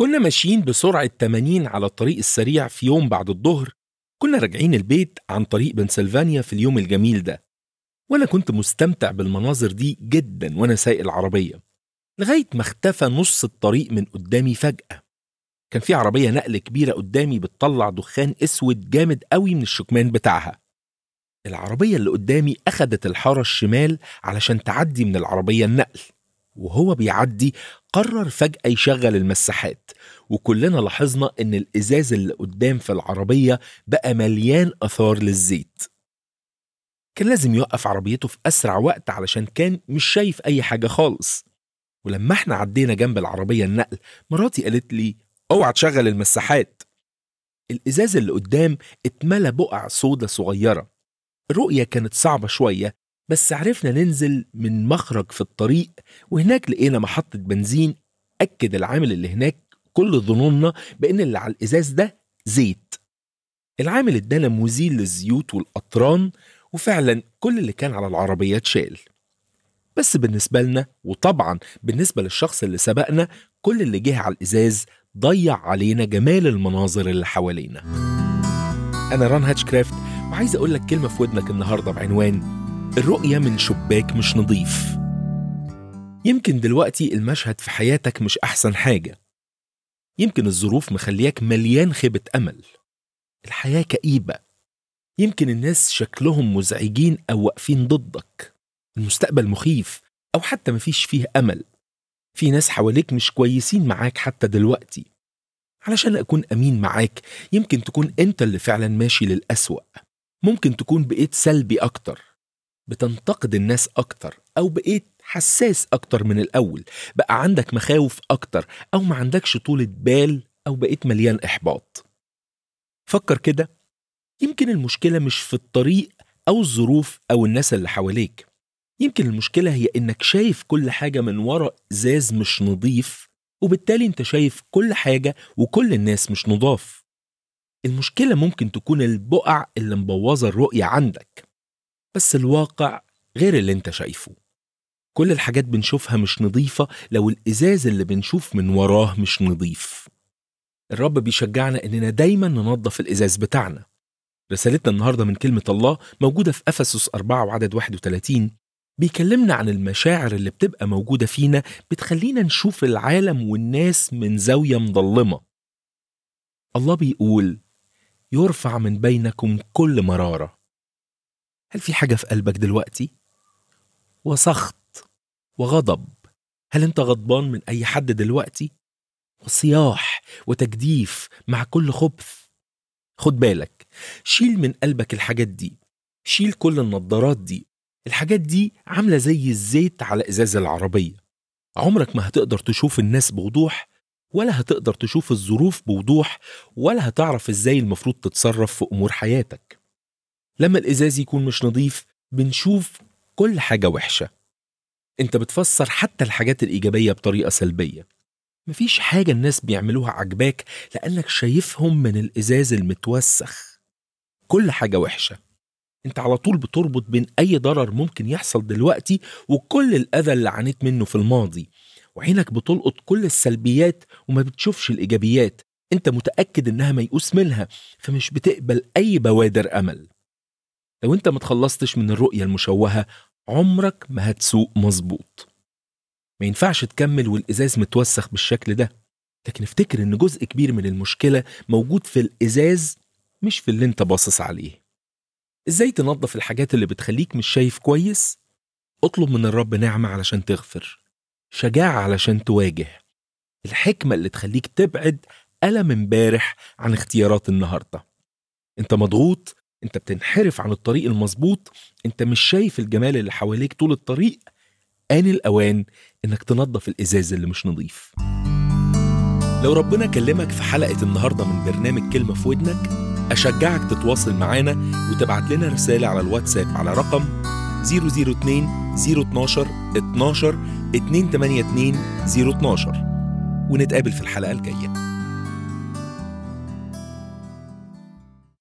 كنا ماشيين بسرعة 80 على الطريق السريع في يوم بعد الظهر كنا راجعين البيت عن طريق بنسلفانيا في اليوم الجميل ده وأنا كنت مستمتع بالمناظر دي جدا وأنا سايق العربية لغاية ما اختفى نص الطريق من قدامي فجأة كان في عربية نقل كبيرة قدامي بتطلع دخان اسود جامد قوي من الشكمان بتاعها العربية اللي قدامي أخدت الحارة الشمال علشان تعدي من العربية النقل وهو بيعدي قرر فجأة يشغل المساحات وكلنا لاحظنا إن الإزاز اللي قدام في العربية بقى مليان أثار للزيت كان لازم يوقف عربيته في أسرع وقت علشان كان مش شايف أي حاجة خالص ولما احنا عدينا جنب العربية النقل مراتي قالت لي اوعى تشغل المساحات الإزاز اللي قدام اتملى بقع سودة صغيرة الرؤية كانت صعبة شوية بس عرفنا ننزل من مخرج في الطريق وهناك لقينا محطة بنزين أكد العامل اللي هناك كل ظنوننا بأن اللي على الإزاز ده زيت العامل ادانا مزيل للزيوت والقطران وفعلا كل اللي كان على العربية اتشال بس بالنسبة لنا وطبعا بالنسبة للشخص اللي سبقنا كل اللي جه على الإزاز ضيع علينا جمال المناظر اللي حوالينا أنا ران هاتشكرافت وعايز أقول لك كلمة في ودنك النهاردة بعنوان الرؤية من شباك مش نظيف يمكن دلوقتي المشهد في حياتك مش أحسن حاجة يمكن الظروف مخلياك مليان خيبة أمل الحياة كئيبة يمكن الناس شكلهم مزعجين أو واقفين ضدك المستقبل مخيف أو حتى مفيش فيه أمل في ناس حواليك مش كويسين معاك حتى دلوقتي علشان أكون أمين معاك يمكن تكون أنت اللي فعلا ماشي للأسوأ ممكن تكون بقيت سلبي أكتر بتنتقد الناس أكتر أو بقيت حساس أكتر من الأول بقى عندك مخاوف أكتر أو ما عندكش طولة بال أو بقيت مليان إحباط فكر كده يمكن المشكلة مش في الطريق أو الظروف أو الناس اللي حواليك يمكن المشكلة هي إنك شايف كل حاجة من ورا إزاز مش نظيف وبالتالي أنت شايف كل حاجة وكل الناس مش نضاف المشكلة ممكن تكون البقع اللي مبوظة الرؤية عندك بس الواقع غير اللي انت شايفه كل الحاجات بنشوفها مش نظيفة لو الإزاز اللي بنشوف من وراه مش نظيف الرب بيشجعنا إننا دايما ننظف الإزاز بتاعنا رسالتنا النهاردة من كلمة الله موجودة في أفسس 4 وعدد 31 بيكلمنا عن المشاعر اللي بتبقى موجودة فينا بتخلينا نشوف العالم والناس من زاوية مظلمة الله بيقول يرفع من بينكم كل مرارة هل في حاجة في قلبك دلوقتي؟ وسخط وغضب هل انت غضبان من أي حد دلوقتي؟ وصياح وتجديف مع كل خبث خد بالك شيل من قلبك الحاجات دي شيل كل النضارات دي الحاجات دي عاملة زي الزيت على إزاز العربية عمرك ما هتقدر تشوف الناس بوضوح ولا هتقدر تشوف الظروف بوضوح ولا هتعرف ازاي المفروض تتصرف في أمور حياتك لما الإزاز يكون مش نظيف بنشوف كل حاجة وحشة انت بتفسر حتى الحاجات الإيجابية بطريقة سلبية مفيش حاجة الناس بيعملوها عجباك لأنك شايفهم من الإزاز المتوسخ كل حاجة وحشة انت على طول بتربط بين أي ضرر ممكن يحصل دلوقتي وكل الأذى اللي عانيت منه في الماضي وعينك بتلقط كل السلبيات وما بتشوفش الإيجابيات انت متأكد إنها ميؤوس منها فمش بتقبل أي بوادر أمل لو انت متخلصتش من الرؤية المشوهة عمرك ما هتسوق مظبوط ما ينفعش تكمل والإزاز متوسخ بالشكل ده لكن افتكر إن جزء كبير من المشكلة موجود في الإزاز مش في اللي انت باصص عليه ازاي تنظف الحاجات اللي بتخليك مش شايف كويس اطلب من الرب نعمة علشان تغفر شجاعة علشان تواجه الحكمة اللي تخليك تبعد ألم امبارح عن اختيارات النهاردة انت مضغوط انت بتنحرف عن الطريق المظبوط انت مش شايف الجمال اللي حواليك طول الطريق آن الأوان إنك تنظف الإزاز اللي مش نظيف لو ربنا كلمك في حلقة النهاردة من برنامج كلمة في ودنك أشجعك تتواصل معانا وتبعت لنا رسالة على الواتساب على رقم 002 012 12 282 012 ونتقابل في الحلقة الجاية